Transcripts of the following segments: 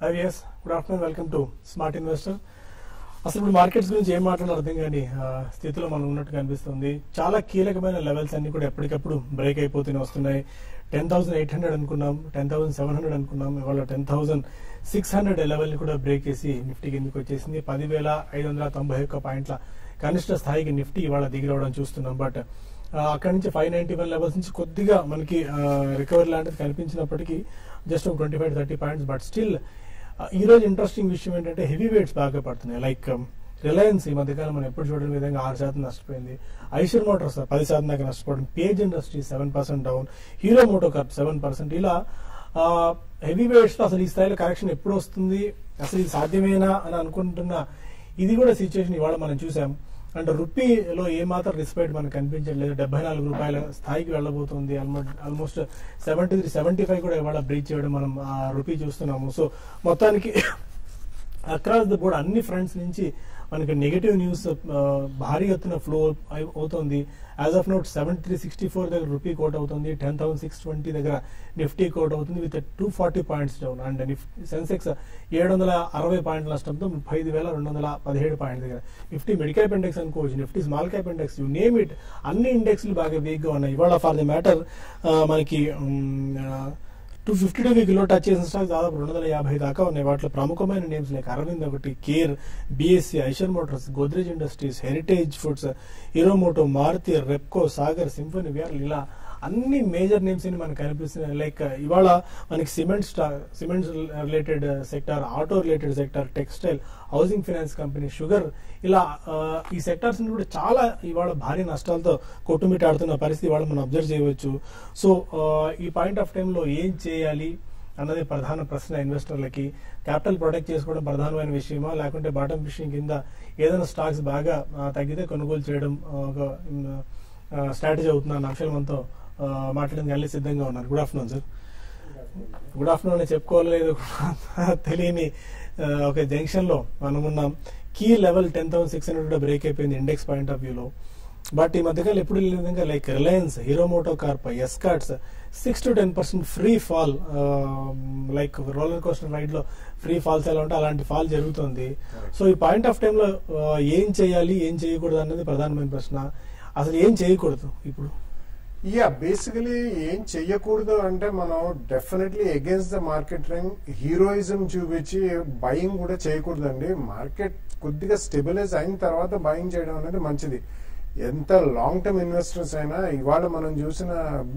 High yes good afternoon welcome to smart investor అసలు ఇప్పుడు markets గురించి ఏం మాట్లాడాలో అర్థం కాని ఆ, స్థితిలో మనం ఉన్నట్టు కనిపిస్తుంది చాలా కీలకమైన లెవెల్స్ అన్ని కూడా ఎప్పటికప్పుడు బ్రేక్ అయిపోతూనే వస్తున్నాయి టెన్ థౌసండ్ ఎయిట్ హండ్రెడ్ అనుకున్నాం టెన్ థౌసండ్ సెవెన్ హండ్రెడ్ అనుకున్నాం ఇవాళ ten thousand six hundred level ని కూడా బ్రేక్ చేసి నిఫ్టీ కిందకి వచ్చేసింది పదివేల ఐదు వందల తొంభై ఒక్క పాయింట్ల కనిష్ట స్థాయికి నిఫ్టీ ఇవాళ దిగి రావడం చూస్తున్నాం బట్ అక్కడి నుంచి ఫైవ్ నైన్టీ వన్ లెవెల్స్ నుంచి కొద్దిగా మనకి రికవరీ లాంటిది కనిపించినప్పటికీ జస్ట్ ఒక twenty five thirty points but still ఈ రోజు ఇంట్రెస్టింగ్ విషయం ఏంటంటే హెవీ వెయిట్స్ బాగా పడుతున్నాయి లైక్ రిలయన్స్ ఈ మధ్యకాలం మనం ఎప్పుడు చూడని విధంగా ఆరు శాతం నష్టపోయింది ఐషర్ మోటార్స్ పది శాతం దాకా నష్టపోవడం Page industry seven percent down Hero MotoCorp seven percent ఇలా హెవీ వెయిట్స్ లో అసలు ఈ స్థాయిలో కరెక్షన్ ఎప్పుడు వస్తుంది అసలు ఇది సాధ్యమేనా అని అనుకుంటున్న ఇది కూడా సిచ్యువేషన్ ఇవాళ మనం చూసాం అంటే రూపీలో ఏమాత్రం రిస్పెక్ట్ మనకు కనిపించట్లేదు డెబ్బై నాలుగు రూపాయల స్థాయికి వెళ్ళబోతుంది almost seventy three seventy five కూడా ఇవాళ బ్రీచ్ చేయడం మనం ఆ రూపీ చూస్తున్నాము సో మొత్తానికి అక్రాస్ ద బోర్డ్ అన్ని ఫ్రంట్స్ నుంచి మనకి నెగటివ్ న్యూస్ భారీ ఎత్తున ఫ్లో అవుతుంది as of note seven three sixty four దగ్గర రూపీ కోట్ అవుతుంది టెన్ థౌసండ్ సిక్స్ ట్వంటీ దగ్గర నిఫ్టీ కోట్ అవుతుంది with two forty points down and Sensex ఏడు వందల అరవై పాయింట్ల నష్టంతో ముప్పై ఐదు వేల రెండు వందల పదిహేడు పాయింట్ దగ్గర నిఫ్టీ మిడ్ క్యాప్ ఇండెక్స్ అనుకోవచ్చు Nifty small cap index you name it అన్ని ఇండెక్స్లు బాగా వీక్ గా ఉన్నాయి ఇవాళ ఫర్ ది మ్యాటర్ మనకి టూ ఫిఫ్టీ టూ వీక్ లో టచ్ చేసిన స్టాక్ దాదాపు రెండు వందల యాభై దాకా ఉన్నాయి వాటిలో ప్రముఖమైన నేమ్స్ లైక్ అరవింద్ ఒకటి care BSC Eicher motors Godrej industries heritage foods Hero Moto Maruti Repco Sagar symphony VR ఇలా అన్ని మేజర్ నేమ్స్ అని మనకు కనిపిస్తున్నాయి లైక్ ఇవాళ మనకి cement stock cement related sector auto related sector textile housing finance company sugar ఇలా ఆ, ఈ సెక్టార్స్ కూడా చాలా ఇవాళ భారీ నష్టాలతో కొట్టుమిట్టాడుతున్న పరిస్థితి ఇవాళ మనం అబ్జర్వ్ చేయవచ్చు సో ఆ, ఈ పాయింట్ ఆఫ్ టైంలో ఏం చేయాలి అన్నది ప్రధాన ప్రశ్న ఇన్వెస్టర్లకి క్యాపిటల్ ప్రొటెక్ట్ చేసుకోవడం ప్రధానమైన విషయమా లేకుంటే బాటం ఫిషింగ్ కింద ఏదైనా స్టాక్స్ బాగా ఆ, తగ్గితే కొనుగోలు చేయడం ఆ, ఒక స్ట్రాటజీ అవుతుంది అన్న అంశం మనతో ఆ, మాట్లాడడానికి అన్ని సిద్ధంగా ఉన్నారు good afternoon sir good afternoon అని చెప్పుకోవాలి లేదు తెలియని ఆ, ఒక జంక్షన్ లో మనం ఉన్నాం key level ten thousand six hundred కూడా బ్రేక్ అయిపోయింది ఇండెక్స్ పాయింట్ ఆఫ్ వ్యూలో బట్ ఈ మధ్యకాలం ఎప్పుడు లేని విధంగా like Reliance Hero Moto Corp Escorts six to ten percent free fall like roller coaster ride లో ఫ్రీ ఫాల్స్ ఎలా ఉంటే అలాంటి ఫాల్ జరుగుతుంది సో ఈ పాయింట్ ఆఫ్ టైంలో ఏం చేయాలి ఏం చేయకూడదు అన్నది ప్రధానమైన ప్రశ్న అసలు ఏం చేయకూడదు ఇప్పుడు యా బేసికలీ ఏం చెయ్యకూడదు అంటే మనం definitely against the market trend heroism చూపించి బయింగ్ కూడా చేయకూడదండి మార్కెట్ కొద్దిగా స్టెబిలైజ్ అయిన తర్వాత బయింగ్ చేయడం అనేది మంచిది ఎంత లాంగ్ టర్మ్ ఇన్వెస్టర్స్ అయినా ఇవాళ మనం చూసిన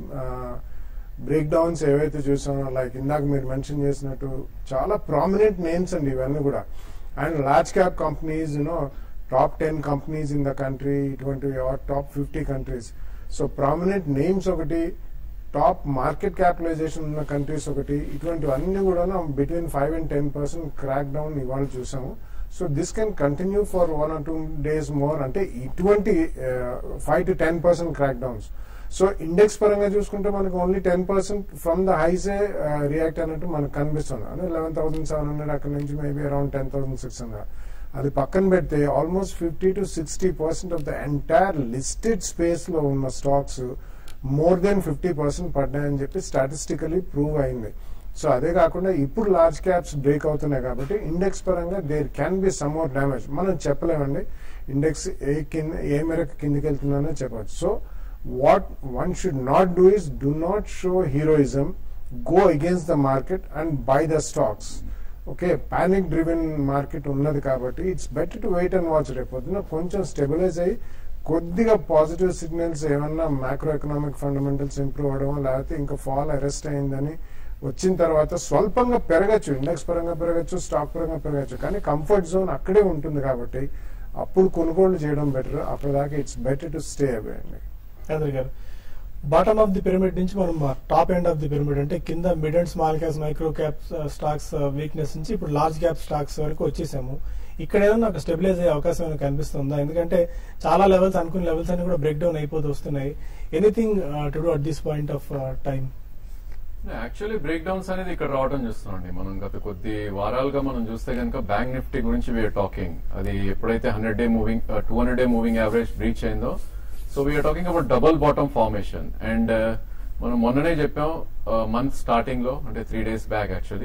బ్రేక్ డౌన్స్ ఏవైతే చూసామో లైక్ ఇందాక మీరు మెన్షన్ చేసినట్టు చాలా ప్రామినెంట్ నేమ్స్ అండి ఇవన్నీ కూడా and large cap companies you know top ten companies in the country ఇటువంటి top fifty countries so prominent names ఒకటి టాప్ మార్కెట్ క్యాపిటలైజేషన్ ఉన్న కంట్రీస్ ఒకటి ఇటువంటివన్నీ కూడా between five and ten percent crack down ఇవాళ చూసాము so this can continue for one or two days more అంటే ఇటువంటి five to ten percent crack downs so index పరంగా చూసుకుంటే మనకు only ten percent from the highs react అన్నట్టు మనకు కనిపిస్తుంది అంటే లెవెన్ థౌసండ్ సెవెన్ హండ్రెడ్ అక్కడ నుంచి maybe around ten thousand six hundred అది పక్కన పెడితే almost fifty to sixty percent of the entire listed space లో ఉన్న stocks more than fifty percent పడ్డాయని చెప్పి స్టాటిస్టికలీ ప్రూవ్ అయింది సో అదే కాకుండా ఇప్పుడు లార్జ్ క్యాప్స్ బ్రేక్ అవుతున్నాయి కాబట్టి ఇండెక్స్ పరంగా there can be some more damage మనం చెప్పలేమండి ఇండెక్స్ ఏ కింద ఏ మేరకు కిందికి వెళ్తుందనే చెప్పవచ్చు so what one should not do is do not show heroism go against the market and buy the stocks okay panic driven market ఉన్నది కాబట్టి it's better to wait and watch రేపొద్దున కొంచెం స్టెబిలైజ్ అయ్యి కొద్దిగా పాజిటివ్ సిగ్నల్స్ ఏమన్నా macro economic fundamentals improve అవడం లేకపోతే ఇంకా ఫాల్ అరెస్ట్ అయిందని వచ్చిన తర్వాత స్వల్పంగా పెరగచ్చు ఇండెక్స్ పరంగా పెరగచ్చు స్టాక్ పరంగా పెరగచ్చు కానీ కంఫర్ట్ జోన్ అక్కడే ఉంటుంది కాబట్టి అప్పుడు కొనుగోలు చేయడం బెటర్ అప్పటిదాకా it's better to stay away అండి చంద్ర గారు బాటమ్ ఆఫ్ ది పిరమిడ్ నుంచి మనం top end of the pyramid అంటే కింద mid and small caps micro cap stocks weakness నుంచి ఇప్పుడు లార్జ్ క్యాప్ స్టాక్స్ వరకు వచ్చేసాము ఇక్కడ ఏదైనా ఒక స్టెబిలైజ్ అయ్యే అవకాశం ఏమైనా కనిపిస్తుందా ఎందుకంటే చాలా లెవెల్స్ అనుకున్న లెవెల్స్ అన్ని కూడా బ్రేక్ డౌన్ అయిపోతూ వస్తున్నాయి anything to do at this point of time actually break downs అనేది ఇక్కడ రావడం చూస్తున్నాండి మనం గత కొద్ది వారాలుగా మనం చూస్తే కనుక బ్యాంక్ నిఫ్టీ గురించి వీఆర్ టాకింగ్ అది ఎప్పుడైతే hundred day moving two hundred day moving average breach అయిందో so we're talking about double bottom formation and మనం మొన్ననే చెప్పాం మంత్ స్టార్టింగ్ లో అంటే three days back actually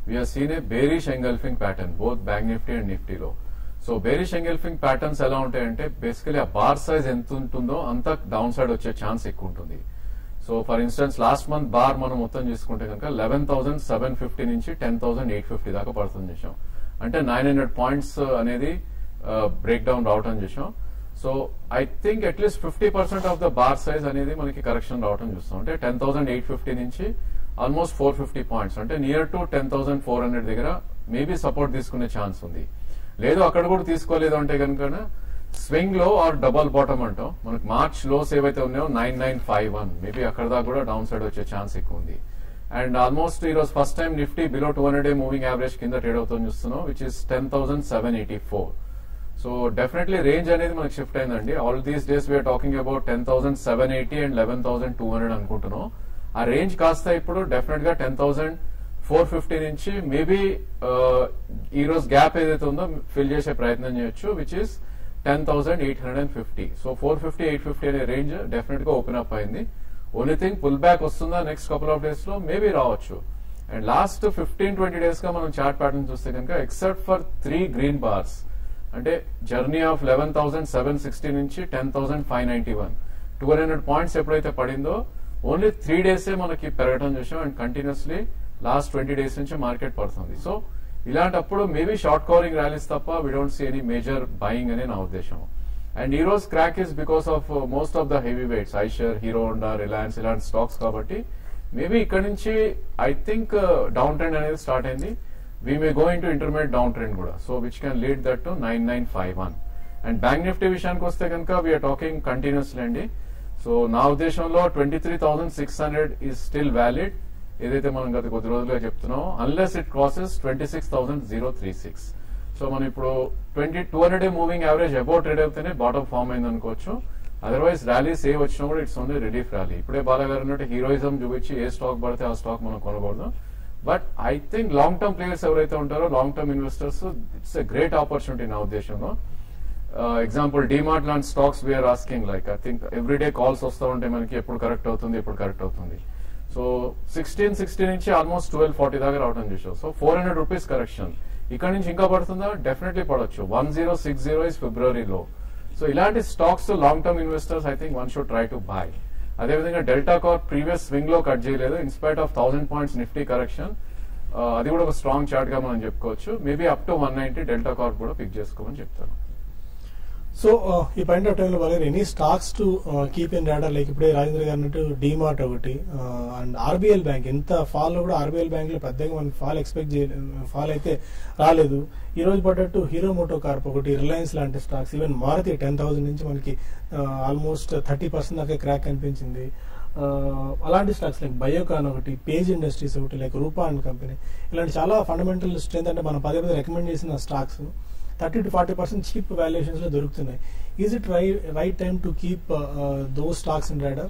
we've seen a bearish engulfing pattern both bank Nifty and నిఫ్టీలో so bearish engulfing patterns ఎలా ఉంటాయంటే basically ఆ బార్ సైజ్ ఎంత ఉంటుందో అంత డౌన్ సైడ్ వచ్చే ఛాన్స్ ఎక్కువ ఉంటుంది so for instance last month bar మనం మొత్తం చూసుకుంటే కనుక లెవెన్ థౌసండ్ సెవెన్ ఫిఫ్టీ నుంచి టెన్ థౌసండ్ ఎయిట్ ఫిఫ్టీ దాకా పడుతుంది చూసాం అంటే నైన్ హండ్రెడ్ పాయింట్స్ అనేది బ్రేక్ డౌన్ రావటం చూసాం so I think at least fifty percent of the bar size అనేది మనకి కరెక్షన్ రావటం చూస్తాం అంటే టెన్ థౌసండ్ ఎయిట్ ఫిఫ్టీ నుంచి ఆల్మోస్ట్ ఫోర్ ఫిఫ్టీ పాయింట్స్ అంటే near to ten thousand four hundred దగ్గర మేబీ సపోర్ట్ తీసుకునే ఛాన్స్ ఉంది లేదు అక్కడ కూడా తీసుకోలేదు అంటే కనుక స్వింగ్ లో ఆర్ డబల్ బాటమ్ అంటాం మనకి మార్చ్ లోస్ ఏవైతే ఉన్నాయో nine nine five one maybe అక్కడ దాకా కూడా డౌన్ సైడ్ వచ్చే ఛాన్స్ ఎక్కువ ఉంది అండ్ ఆల్మోస్ట్ ఈ రోజు first time Nifty below two hundred day moving average కింద ట్రేడ్ అవుతుంది చూస్తున్నాం which is ten thousand seven eighty four so definitely range అనేది మనకి షిఫ్ట్ అయిందండి all these days we're talking about ten thousand seven eighty and eleven thousand two hundred అనుకుంటున్నాం ఆ range కాస్త ఇప్పుడు డెఫినెట్ గా టెన్ థౌసండ్ ఫోర్ ఫిఫ్టీ నుంచి maybe ఈ రోజు గ్యాప్ ఏదైతే ఉందో ఫిల్ చేసే ప్రయత్నం చేయొచ్చు which is ten thousand eight hundred and fifty so four fifty eight fifty అనే రేంజ్ డెఫినెట్ గా ఓపెన్ అప్ అయింది ఓన్లీ థింగ్ పుల్ బ్యాక్ వస్తుందా నెక్స్ట్ కపుల్ ఆఫ్ డేస్ లో మేబీ రావచ్చు and last fifteen twenty days గా మనం chart pattern చూస్తే కనుక except for three green bars అంటే journey of eleven thousand seven sixty నుంచి ten thousand five ninety one two hundred points ఎప్పుడైతే పడిందో ఓన్లీ త్రీ డేసే మనకి పెరగడం చూసాం and continuously last twenty days నుంచి మార్కెట్ పడుతుంది సో ఇలాంటప్పుడు మేబీ షార్ట్ కవరింగ్ ర్యాలీస్ తప్ప we don't see any major buying అనే నా ఉద్దేశం అండ్ ఈ రోజు crack is because of most of the heavy weights Eicher Hero Honda Reliance ఇలాంటి స్టాక్స్ కాబట్టి మేబీ ఇక్కడ నుంచి ఐ థింక్ డౌన్ ట్రెండ్ అనేది స్టార్ట్ అయింది we may going to intermediate down trend కూడా so which can lead that to nine nine five one and bank Nifty విషయానికి వస్తే కనుక వీఆర్ టాకింగ్ కంటిన్యూస్లీ అండి సో నా ఉద్దేశంలో twenty three thousand six hundred is still valid ఏదైతే మనం గత కొద్ది రోజులుగా చెప్తున్నామో unless it crosses twenty six thousand zero three six so మనం ఇప్పుడు twenty two hundred moving average about trade అవుతేనే బాటమ్ ఫామ్ అయింది అనుకోవచ్చు అదర్వైజ్ ర్యాలీస్ ఏ వచ్చినా కూడా ఇట్స్ ఓన్లీ రిలీఫ్ ర్యాలీ ఇప్పుడే బాలగారు అన్నట్టు హీరోయిజం చూపించి ఏ స్టాక్ పడితే ఆ స్టాక్ మనం కొనకూడదు but I think long term players ఎవరైతే ఉంటారో long term investors it's a great opportunity నా ఉద్దేశంలో ఎగ్జాంపుల్ డిమార్ట్ లాంటి stocks we're asking like I think every day calls వస్తూ ఉంటాయి మనకి ఎప్పుడు కరెక్ట్ అవుతుంది ఎప్పుడు కరెక్ట్ అవుతుంది సో సిక్స్టీన్ సిక్స్టీ నుంచి ఆల్మోస్ట్ ట్వెల్వ్ ఫార్టీ దాకా రావడం చూసాం so four hundred rupees correction ఇక్కడ నుంచి ఇంకా పడుతుందా డెఫినెట్లీ పడవచ్చు one zero six zero is ఫిబ్రవరిలో సో ఇలాంటి stocks long term investors I think one should try to buy అదేవిధంగా డెల్టా కార్ ప్రీవియస్ స్వింగ్ లో కట్ చేయలేదు inspite of thousand points Nifty correction అది కూడా ఒక స్ట్రాంగ్ చార్ట్ గా మనం చెప్పుకోవచ్చు maybe up to one ninety Delta Corp కూడా పిక్ చేసుకోమని చెప్తాను సో ఈ పాయింట్ ఆఫ్ టైంలో వాళ్ళు any stocks to keep in radar like ఇప్పుడే రాజేంద్ర గారు అన్నట్టు డిమార్ట్ ఒకటి అండ్ ఆర్బీఎల్ బ్యాంక్ ఎంత ఫాల్ లో కూడా ఆర్బీఎల్ బ్యాంక్ లో పెద్దగా మనకి ఫాల్ ఎక్స్పెక్ట్ ఫాల్ అయితే రాలేదు ఈ రోజు పడ్డట్టు హీరో మోటో కార్ప్ ఒకటి రిలయన్స్ లాంటి stocks even Maruti ten thousand నుంచి మనకి ఆల్మోస్ట్ థర్టీ పర్సెంట్ దాకా క్రాక్ కనిపించింది అలాంటి స్టాక్స్ లైక్ బయోకాన్ ఒకటి పేజ్ ఇండస్ట్రీస్ ఒకటి లైక్ రూపా అండ్ కంపెనీ ఇలాంటి చాలా ఫండమెంటల్ స్ట్రెంత్ అంటే మనం పదే పదే రికమెండ్ చేసిన stocks thirty to forty percent cheap valuations లో దొరుకుతున్నాయి is it right time to keep those stocks in radar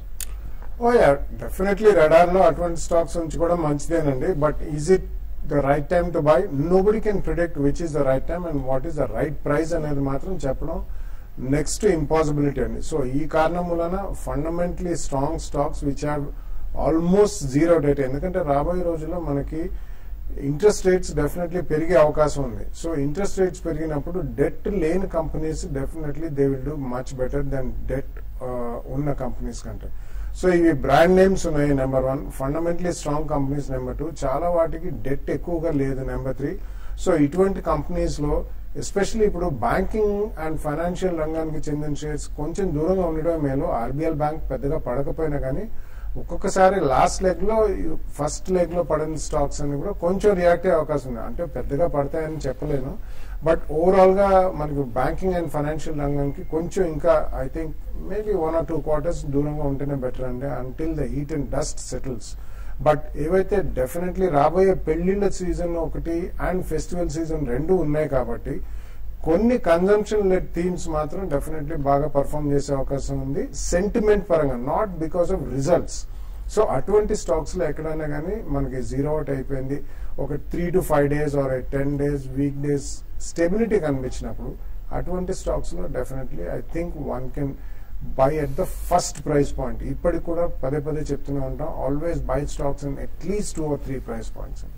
oh yeah definitely radar లో అటువంటి స్టాక్స్ ఉంచుకోవడం మంచిదేనండి but is it the right time to buy nobody can predict which is the right time and what is the right price అనేది మాత్రం చెప్పడం next impossibility అండి so ఈ కారణం వలన fundamentally strong stocks which have almost zero debt ఎందుకంటే రాబోయే రోజుల్లో మనకి ఇంట్రెస్ట్ రేట్స్ డెఫినెట్లీ పెరిగే అవకాశం ఉంది సో ఇంట్రెస్ట్ రేట్స్ పెరిగినప్పుడు డెట్ లేని companies definitely they will do much better than debt ఉన్న కంపెనీస్ కంటే సో ఇవి బ్రాండ్ నేమ్స్ ఉన్నాయి number one fundamentally strong companies number two చాలా వాటికి డెట్ ఎక్కువగా లేదు నెంబర్ త్రీ సో ఇటువంటి కంపెనీస్ లో ఎస్పెషల్లీ ఇప్పుడు బ్యాంకింగ్ అండ్ ఫైనాన్షియల్ రంగానికి చెందిన షేర్స్ కొంచెం దూరంగా ఉండడం మేలు ఆర్బీఎల్ బ్యాంక్ పెద్దగా పడకపోయినా కానీ ఒక్కొక్కసారి లాస్ట్ లెగ్ లో ఫస్ట్ లెగ్ లో పడిన స్టాక్స్ అన్ని కూడా కొంచెం రియాక్ట్ అయ్యే అవకాశం ఉంది అంటే పెద్దగా పడతాయని చెప్పలేను బట్ ఓవరాల్ గా మనకు బ్యాంకింగ్ అండ్ ఫైనాన్షియల్ రంగానికి కొంచెం ఇంకా I think maybe one or two quarters దూరంగా ఉంటేనే బెటర్ అండి until the heat and dust settles but ఏవైతే డెఫినెట్లీ రాబోయే పెళ్లిళ్ళ సీజన్ ఒకటి అండ్ ఫెస్టివల్ సీజన్ రెండు ఉన్నాయి కాబట్టి కొన్ని కన్జంప్షన్ లెడ్ థీమ్స్ మాత్రం డెఫినెట్లీ బాగా పర్ఫామ్ చేసే అవకాశం ఉంది సెంటిమెంట్ పరంగా not because of results so అటువంటి స్టాక్స్ లో ఎక్కడైనా కానీ మనకి జీరో అవుట్ అయిపోయింది ఒక three to five days or ten days week days stability కనిపించినప్పుడు అటువంటి స్టాక్స్ లో definitely I think one can buy at the first price point ఇప్పటికి కూడా పదే పదే చెప్తూనే ఉంటాం always buy stocks in at least two or three price points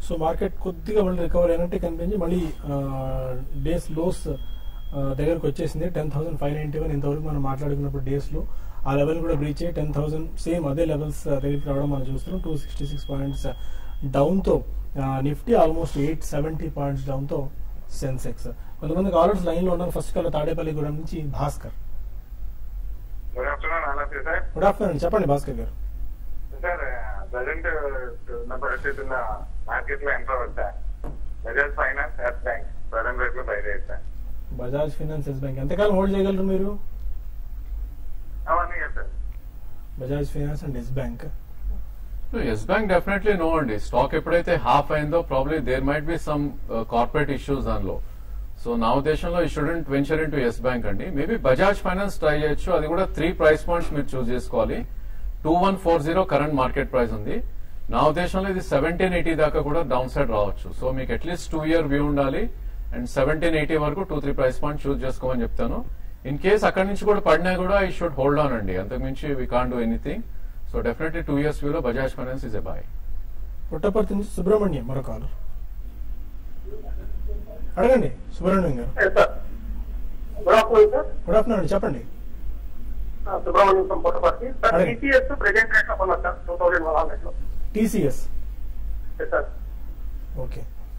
so market కొద్దిగా మళ్ళీ రికవర్ అయినట్టే కనిపించి మళ్ళీ డేస్ లోస్ దగ్గరకు వచ్చేసింది ten thousand five ninety one ఇంతవరకు మనం మాట్లాడుకున్నప్పుడు డేస్ లో ఆ లెవెల్ కూడా బ్రీచ్ అయ్యి టెన్ థౌసండ్ సేమ్ అదే లెవెల్స్ దగ్గరికి రావడం మనం చూస్తున్నాం two sixty six points down తో Nifty almost eight seventy points down తో సెన్సెక్స్ కొంతమంది కాలర్స్ లైన్ లో ఉన్నారు ఫస్ట్ కాల్ తాడేపల్లిగూడెం నుంచి భాస్కర్ గుడ్ ఆఫ్టర్నూన్ నమస్తే సార్ గుడ్ ఆఫ్టర్నూన్ చెప్పండి భాస్కర్ గారు సార్ ప్రజెంట్ ఉన్న పరిస్థితి ఉన్న మార్కెట్ లో ఎంత వద్దా Bajaj Finance Yes Bank present rate లో బయట sir Bajaj Finance Yes Bank ఎంతకాలం హోల్డ్ చేయగలరు మీరు అవన్నీ sir Bajaj Finance and Yes Bank Yes Bank definitely no అండి స్టాక్ ఎప్పుడైతే హాఫ్ అయిందో probably there might be some corporate issues దానిలో సో నా ఉద్దేశంలో ఈ student venture into Yes Bank అండి మేబీ బజాజ్ ఫైనాన్స్ ట్రై చేయొచ్చు అది కూడా త్రీ ప్రైస్ పాయింట్స్ మీరు చూస్ చేసుకోవాలి two one four zero current market price ఉంది నా ఉద్దేశంలో ఇది సెవెంటీన్ ఎయిటీ దాకా కూడా డౌన్ సైడ్ రావచ్చు సో మీకు అట్లీస్ట్ టూ ఇయర్ వ్యూ ఉండాలి అండ్ సెవెంటీన్ ఎయిటీ వరకు two three price point choose చేసుకోమని చెప్తాను ఇన్ కేస్ అక్కడి నుంచి కూడా పడినా కూడా ఈ షుడ్ హోల్డ్ ఆన్ అండి అంతకుమించి we can do anything so definitely two years వ్యూలో Bajaj Finance is a buy Puttaparthi నుంచి సుబ్రహ్మణ్యం మరో కాలర్ అడగండి Subrahmanyam garu good afternoon sir good afternoon చెప్పండి సుబ్రహ్మణ్యం ఫ్రమ్ పుట్టపర్తి సార్ అలాగే. టీసీఎస్ ప్రెజెంట్ రేట్ లో కొన్నారు sir two thousand one hundred లో TCS sir okay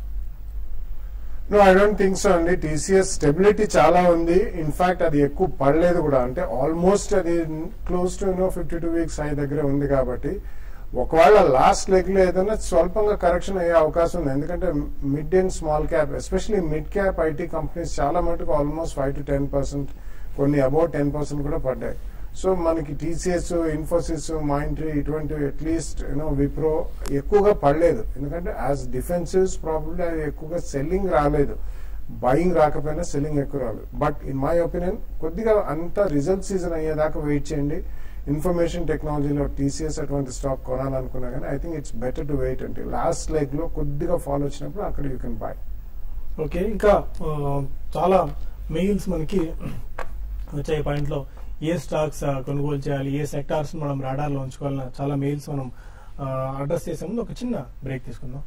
no I don't think so అండి టీసీఎస్ స్టెబిలిటీ చాలా ఉంది ఇన్ఫాక్ట్ అది ఎక్కువ పడలేదు కూడా అంటే ఆల్మోస్ట్ అది close to you know fifty two weeks high దగ్గర ఉంది కాబట్టి ఒకవేళ లాస్ట్ లెగ్ లో ఏదైనా స్వల్పంగా కరెక్షన్ అయ్యే అవకాశం ఉంది ఎందుకంటే mid and small cap especially mid cap IT companies చాలా మటుకు almost five to ten percent కొన్ని అబౌట్ టెన్ పర్సెంట్ కూడా పడ్డాయి సో మనకి టీసీఎస్ ఇన్ఫోసిస్ మైంట్రీ ఇటువంటి అట్లీస్ట్ యూనో విప్రో ఎక్కువగా పడలేదు ఎందుకంటే యాజ్ డిఫెన్సివ్స్ ప్రాబ్లీ అది ఎక్కువగా సెల్లింగ్ రాలేదు బయింగ్ రాకపోయినా సెల్లింగ్ ఎక్కువ రాలేదు బట్ ఇన్ మై ఒపీనియన్ కొద్దిగా అంత రిజల్ట్ సీజన్ అయ్యేదాకా వెయిట్ చేయండి ఇన్ఫర్మేషన్ టెక్నాలజీలో టీసీఎస్ అటువంటి స్టాక్ కొనాలనుకున్నా కానీ I think it's better to wait అంటే లాస్ట్ లెగ్ లో కొద్దిగా ఫాలో వచ్చినప్పుడు అక్కడ యూ కెన్ బై ఓకే ఇంకా ఆ, చాలా మెయిల్స్ మనకి వచ్చే పాయింట్ లో ఏ స్టాక్స్ ఆ, కొనుగోలు చేయాలి ఏ సెక్టార్స్ మనం రాడార్ లో ఉంచుకోవాలన్న చాలా మెయిల్స్ మనం అడ్రస్ చేసే ముందు ఒక చిన్న బ్రేక్ తీసుకుందాం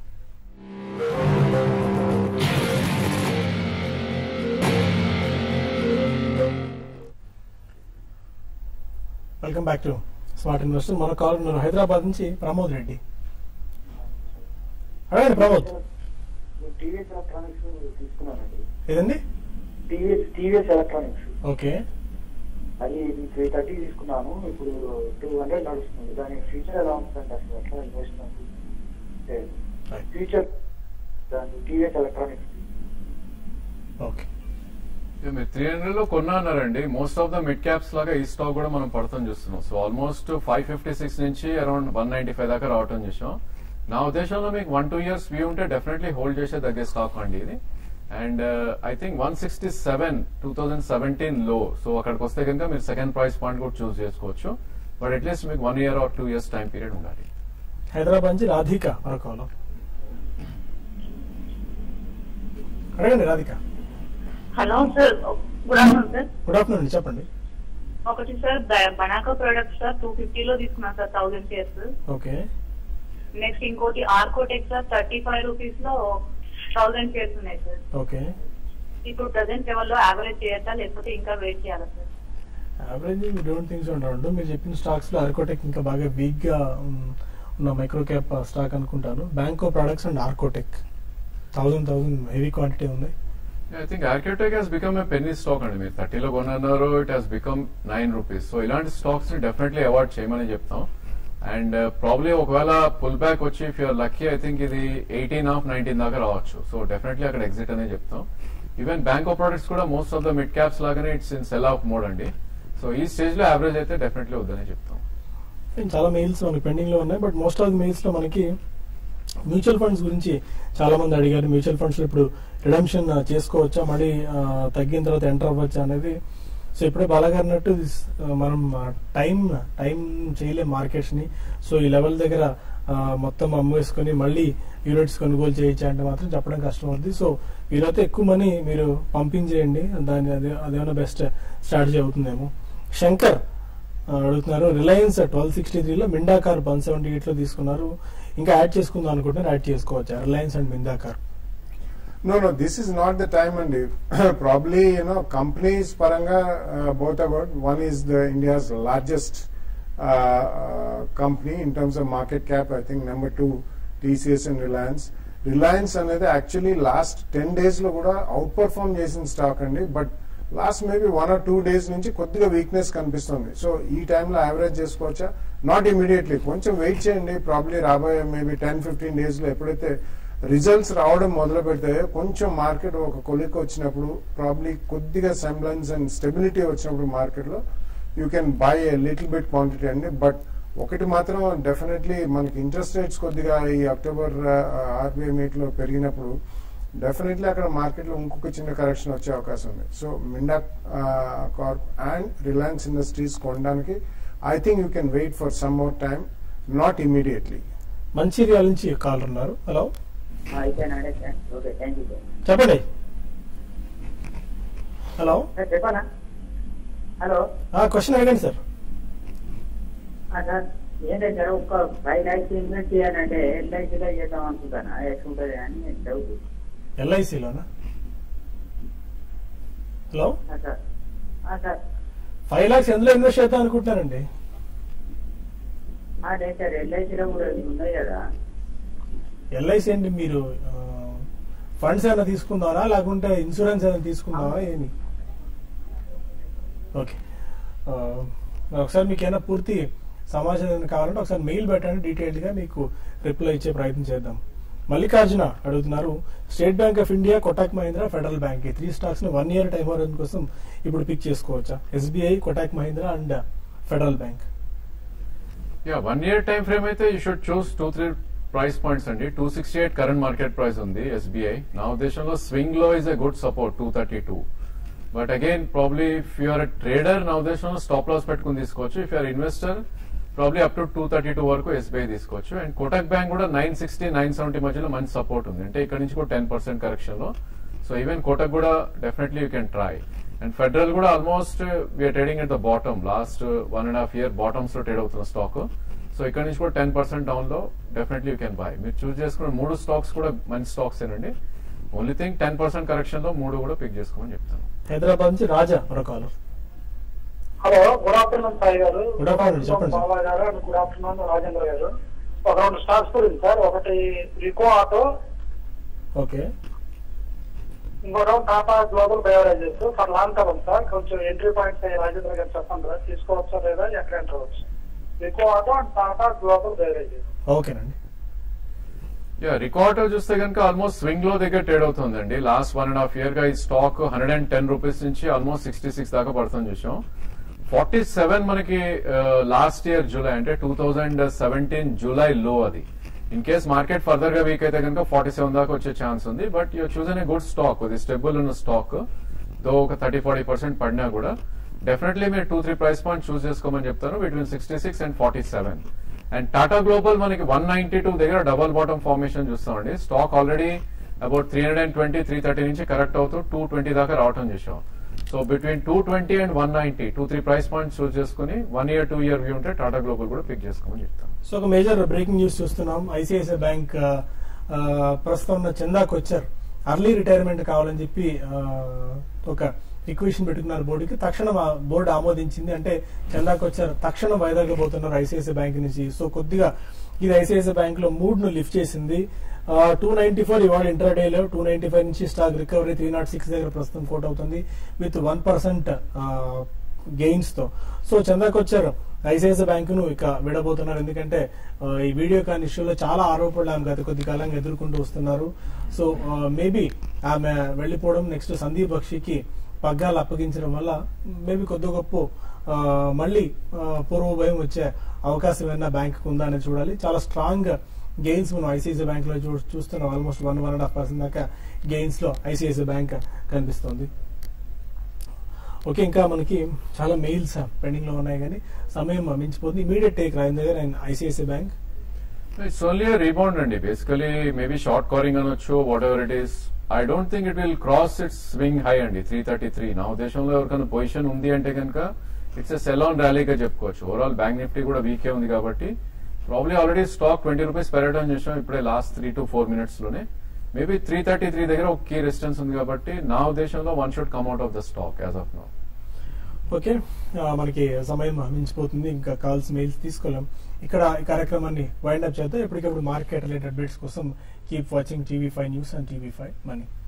welcome back to smart Investor మన కాల్ ఉన్నారు హైదరాబాద్ నుంచి ప్రమోద్ రెడ్డి అడగండి ప్రమోద్ టీవీఎస్ ఎలక్ట్రానిక్స్ తీసుకున్నానండి ఏదండి టీవీఎస్ టీవీఎస్ ఎలక్ట్రానిక్స్ ఓకే అది త్రీ థర్టీ తీసుకున్నాను ఇప్పుడు టూ హండ్రెడ్ నడుస్తుంది దాని ఫ్యూచర్ ఎలా ఉంటుందండి అసలు ఎట్లా ఇన్వెస్ట్మెంట్ ఫ్యూచర్ దాని టీవీఎస్ ఎలక్ట్రానిక్స్ ఓకే ఇక మీరు త్రీ హండ్రెడ్ లో కొన్నా అన్నారండి most of the mid caps లాగా ఈ స్టాక్ కూడా మనం పడతాం చూస్తున్నాం so almost five fifty six నుంచి అరౌండ్ వన్ నైన్టీ ఫైవ్ దాకా రావటం చూసాం నా ఉద్దేశంలో మీకు వన్ టూ ఇయర్స్ వ్యూ ఉంటే డెఫినెట్లీ హోల్డ్ చేసే దగ్గర స్టాక్ అండి ఇది and I think one sixty seven two thousand seventeen లో సో అక్కడికి వస్తే కనుక మీరు సెకండ్ ప్రైస్ పాయింట్ కూడా చూస్ చేసుకోవచ్చు బట్ అట్లీస్ట్ మీకు one year or two years time period ఉండాలి హైదరాబాద్ నుంచి రాధిక మరో కాల్ అడగండి Radhika hello sir good afternoon sir good afternoon చెప్పండి ఒకటి సార్ బ- బనాకా ప్రొడక్ట్స్ సార్ టూ ఫిఫ్టీలో తీసుకున్నాను sir thousand shares okay next ఇంకోటి Arcotech sir thirty five rupees లో థౌసండ్ షేర్స్ ఉన్నాయి సార్ ఓకే ఇప్పుడు ప్రజెంట్ లెవెల్లో యావరేజ్ చేయొచ్చా లేకపోతే ఇంకా వెయిట్ చేయాలా సార్ యావరేజ్ డోంట్ థింగ్స్ ఉండవు మీరు చెప్పిన స్టాక్స్ లో అర్కోటెక్ ఇంకా బాగా వీక్ గా ఉమ్, ఉన్న మైక్రో క్యాప్ స్టాక్ అనుకుంటాను Banco Products and Arcotech thousand thousand heavy quantity ఉంది I think Arcotech has become a penny stock అండి మీరు థర్టీలో కొన్నారు it has become nine rupees so ఇలాంటి స్టాక్స్ ని డెఫినెట్లీ అవాయిడ్ చేయమని చెప్తాం అండ్ ప్రాబ్లీ ఒకవేళ పుల్ బ్యాక్ వచ్చి if you're lucky I think ఇది ఎయిటీన్ ఆఫ్ నైన్టీన్ దాకా రావచ్చు సో డెఫినెట్లీ అక్కడ ఎగ్జిట్ అనే చెప్తాం ఈవెన్ బ్యాంక్ ఆఫ్ ప్రొడక్ట్స్ కూడా most of the mid caps లాగానే it's in sell off mode అండి సో ఈ స్టేజ్ లో యావరేజ్ అయితే డెఫినెట్లీ వద్దనే చెప్తాం ఇంకా చాలా మెయిల్స్ మనకి పెండింగ్ లో ఉన్నాయి but most of the mails లో మనకి మ్యూచువల్ ఫండ్స్ గురించి చాలా మంది అడిగారు మ్యూచువల్ ఫండ్స్ లో ఇప్పుడు రిడమ్షన్ చేసుకోవచ్చా మళ్ళీ ఆ, తగ్గిన తర్వాత ఎంటర్ అవ్వచ్చా అనేది సో ఇప్పుడే బాలాగారు అన్నట్టు this, ఆ, మనం టైం టైం చేయలేం మార్కెట్స్ ని సో ఈ లెవెల్ దగ్గర ఆ, మొత్తం అమ్మేసుకొని మళ్ళీ యూనిట్స్ కొనుగోలు చేయొచ్చా అంటే మాత్రం చెప్పడం కష్టం అవుతుంది సో వీలైతే ఎక్కువ మనీ మీరు పంపింగ్ చేయండి దాని అదే అదేమైనా బెస్ట్ స్ట్రాటజీ అవుతుందేమో శంకర్ ఆ, అడుగుతున్నారు రిలయన్స్ ట్వెల్వ్ సిక్స్టీ త్రీలో Minda corp one seventy eight లో తీసుకున్నారు ఇంకా యాడ్ చేసుకుందాం అనుకుంటున్నారు యాడ్ చేసుకోవచ్చా Reliance and Minda corp No, no, this is not the time, and probably you know companies paranga uh, both about one is the India's largest uh, uh, company in terms of market cap. I think number two TCS and Reliance. Reliance అనేది actually last ten days లో కూడా outperform చేసిన stock అండి but last maybe one or two days నుంచి కొద్దిగా weakness కనిపిస్తుంది so ఈ టైంలో యావరేజ్ చేసుకోవచ్చా నాట్ ఇమీడియట్లీ కొంచెం వెయిట్ చేయండి ప్రాబ్లీ రాబోయే మేబీ టెన్ ఫిఫ్టీన్ డేస్ లో ఎప్పుడైతే రిజల్ట్స్ రావడం మొదలు పెడితే కొంచెం మార్కెట్ ఒక కొలిక్ వచ్చినప్పుడు ప్రాబ్లీ కొద్దిగా సెంబ్లెన్స్ అండ్ స్టెబిలిటీ వచ్చినప్పుడు మార్కెట్ లో you can buy a little bit quantity అండి బట్ ఒకటి మాత్రం డెఫినెట్లీ మనకి ఇంట్రెస్ట్ రేట్స్ కొద్దిగా ఈ అక్టోబర్ ఆర్బీఐ మీట్ లో పెరిగినప్పుడు డెఫినెట్లీ అక్కడ మార్కెట్ లో ఇంకొక చిన్న కరెక్షన్ వచ్చే అవకాశం ఉంది so Minda Corp and Reliance Industries కొనడానికి I think you can wait for some more time not immediately Mancherial నుంచి కాల్ ఉన్నారు హలో అయిపోయినాడే sir okay thank you sir చెప్పండి హలో సార్ చెప్పాలా హలో క్వశ్చన్ అడగండి సార్ ఆ, సార్ ఏంటంటే సార్ ఒక ఫైవ్ ల్యాక్స్ ఇన్వెస్ట్ చేయాలంటే ఎల్ఐసీలో చేద్దాం అనుకుంటాను ఎక్కువ ఉంటుంది అని డౌట్ ఎల్ఐసిలోనా హలో ఆ, సార్ ఆ, సార్ ఫైవ్ లాక్స్ ఎందులో ఇన్వెస్ట్ చేద్దాం అనుకుంటున్నారండి అదే సార్ ఎల్ఐసీలో కూడా ఉన్నాయి కదా ఎల్ఐసి అంటే మీరు ఫండ్స్ ఏమైనా తీసుకుందామా లేకుంటే ఇన్సూరెన్స్ ఏమైనా తీసుకుందామా ఏమి ఓకే ఆ, ఒకసారి మీకు ఏమైనా పూర్తి సమాచారం ఏమైనా కావాలంటే ఒకసారి మెయిల్ పెట్టండి డీటెయిల్డ్ గా మీకు రిప్లై ఇచ్చే ప్రయత్నం చేద్దాం మల్లికార్జున అడుగుతున్నారు State Bank of India Kotak Mahindra Federal Bank ఈ త్రీ స్టాక్స్ ని వన్ ఇయర్ టైం హోరైజన్ కోసం ఇప్పుడు పిక్ చేసుకోవచ్చా SBI Kotak Mahindra and Federal Bank yeah one year time frame అయితే you should choose two three price points అండి two sixty eight current market price ఉంది SBI నా ఉద్దేశంలో స్వింగ్ లో is a good support two thirty two but again probably if you're trader నా ఉద్దేశంలో stop loss పెట్టుకుని తీసుకోవచ్చు if you're investor probably up to two thirty two వరకు SBI తీసుకోవచ్చు అండ్ కోటక్ బ్యాంక్ కూడా నైన్ సిక్స్టీ నైన్ సెవెంటీ మధ్యలో మంచి support ఉంది అంటే ఇక్కడ నుంచి కూడా టెన్ పర్సెంట్ కరెక్షన్ లో సో ఈవెన్ కోటక్ కూడా definitely you can try and Federal కూడా almost we're trading at the bottom last one and half year bottoms లో ట్రేడ్ అవుతున్న స్టాక్ సో ఇక్కడ నుంచి కూడా టెన్ పర్సెంట్ డౌన్ లో డెఫినెట్లీ యూ కెన్ బై మీరు చూస్ చేసుకున్న మూడు స్టాక్స్ కూడా మంచి స్టాక్స్ ఏనండి only thing ten percent correction లో మూడు కూడా పిక్ చేసుకోమని చెప్తాను హైదరాబాద్ నుంచి రాజా మరో caller hello good afternoon Sai garu Good afternoon, చెప్పండి sir. Baba garu and good afternoon Rajendra గారు ఒక రెండు స్టాక్స్ గురించి సార్ ఒకటి రికో ఆటో ఓకే ఇంకో round Tata Global Beverages for long term sir కొంచెం ఎంట్రీ పాయింట్స్ రాజేంద్ర గారు చెప్పండి సార్ తీసుకోవచ్చా లేదా ఎక్కడ ఎంటర్ అవ్వచ్చు Rico Auto and Tata Global Beverages ఓకేనండి యా రికార్డ్ చూస్తే కనుక ఆల్మోస్ట్ స్వింగ్ లో దగ్గర ట్రేడ్ అవుతుందండి last one and half year గా ఈ stock hundred and ten rupees నుంచి ఆల్మోస్ట్ సిక్స్టీ సిక్స్ దాకా పడుతుంది చూసాం ఫార్టీ సెవెన్ మనకి లాస్ట్ ఇయర్ జూలై అంటే టూ థౌజండ్ సెవెంటీన్ జూలై లో అది ఇన్ కేస్ మార్కెట్ ఫర్దర్ గా వీక్ అయితే కనుక ఫార్టీ సెవెన్ దాకా వచ్చే ఛాన్స్ ఉంది బట్ యూ చూస్ అనే గుడ్ స్టాక్ ఇది స్టెబుల్ ఉన్న స్టాక్ దో ఒక థర్టీ ఫార్టీ పర్సెంట్ పడినా కూడా డెఫినెట్లీ మీరు two three price point choose చేసుకోమని చెప్తాను between sixty six and forty seven and Tata Global మనకి వన్ నైన్టీ టూ దగ్గర డబల్ బాటమ్ ఫార్మేషన్ చూస్తామండి stock already about three hundred and twenty three thirty నుంచి correct అవుతూ టూ ట్వంటీ దాకా రావటం చూసాం so between two twenty and one ninety two three price points choose చేసుకుని one year two year view ఉంటే Tata Global కూడా pick చేసుకోమని చెప్తాను సో ఒక మేజర్ బ్రేకింగ్ న్యూస్ చూస్తున్నాం ఐసిఐసిఐ బ్యాంక్ ఆ, ఆ, ప్రస్తుతం ఉన్న చందా కొచ్చర్ అర్లీ రిటైర్మెంట్ కావాలని చెప్పి ఆ, ఒక రిక్వెషన్ పెట్టుకున్నారు బోర్డుకి తక్షణం ఆ బోర్డు ఆమోదించింది అంటే చందా కొచ్చర్ తక్షణం వైదొలగబోతున్నారు ఐసిఐసిఐ బ్యాంక్ నుంచి సో కొద్దిగా ఇది ఐసిఐసిఐ బ్యాంక్ లో మూడ్ ను లిఫ్ట్ చేసింది టూ నైన్టీ ఫోర్ ఇవాళ ఇంటర్డే లో టూ నైన్టీ ఫైవ్ నుంచి stock recovery three not six దగ్గర ప్రస్తుతం కోట్ అవుతుంది విత్ వన్ పర్సెంట్ గెయిన్స్ తో సో చందాకొచ్చారు ఐసిఐసిఐ బ్యాంకును ఇక విడబోతున్నారు ఎందుకంటే ఆ, ఈ వీడియో కాన్ ఇష్యూలో చాలా ఆరోపణలు ఆమె గత కొద్ది కాలంగా ఎదుర్కొంటూ వస్తున్నారు సో మేబీ ఆమె వెళ్ళిపోవడం నెక్స్ట్ సందీప్ బక్షికి పగ్గాలు అప్పగించడం వల్ల మేబీ కొద్ది గొప్ప ఆ, మళ్ళీ ఆ, పూర్వ భయం వచ్చే అవకాశం ఏమైనా బ్యాంక్ ఉందా అనేది చూడాలి చాలా స్ట్రాంగ్ గెయిన్స్ మనం ఐసిఐసిఐ బ్యాంక్ లో చూ- చూస్తున్నాం almost one one and half percent దాకా గెయిన్స్ లో ఐసిఐసిఐ బ్యాంక్ కనిపిస్తుంది ఓకే ఇంకా మనకి చాలా మెయిల్స్ పెండింగ్ లో ఉన్నాయి కానీ సమయం మించిపోతుంది immediate take Rajendra garu and ICICI bank it's only rebound అండి బేసికలీ మేబీ షార్ట్ కవరింగ్ అనొచ్చు whatever it is I don't think it will cross it's swing high అండి త్రీ థర్టీ త్రీ నా ఉద్దేశంలో ఎవరికైనా పొజిషన్ ఉంది అంటే కనుక ఇట్స్ ఎ సెల్ ఆన్ ర్యాలీగా చెప్పుకోవచ్చు ఓవరాల్ బ్యాంక్ నిఫ్టీ కూడా వీకే ఉంది కాబట్టి probably already stock twenty rupees పెరగడం చేసాం ఇప్పుడే last three to four minutes లోనే మేబీ త్రీ థర్టీ త్రీ దగ్గర ఒక కీ రెసిస్టెన్స్ ఉంది కాబట్టి నా ఉద్దేశంలో one should come out of the stock as of now okay ఆ, మనకి సమయం మించిపోతుంది ఇంకా కాల్స్ మెయిల్స్ తీసుకోలేం ఇక్కడ ఈ కార్యక్రమాన్ని వైండ్ అప్ చేద్దాం ఎప్పటికప్పుడు మార్కెట్ రిలేటెడ్ బిట్స్ కోసం keep watching TV five news and TV five money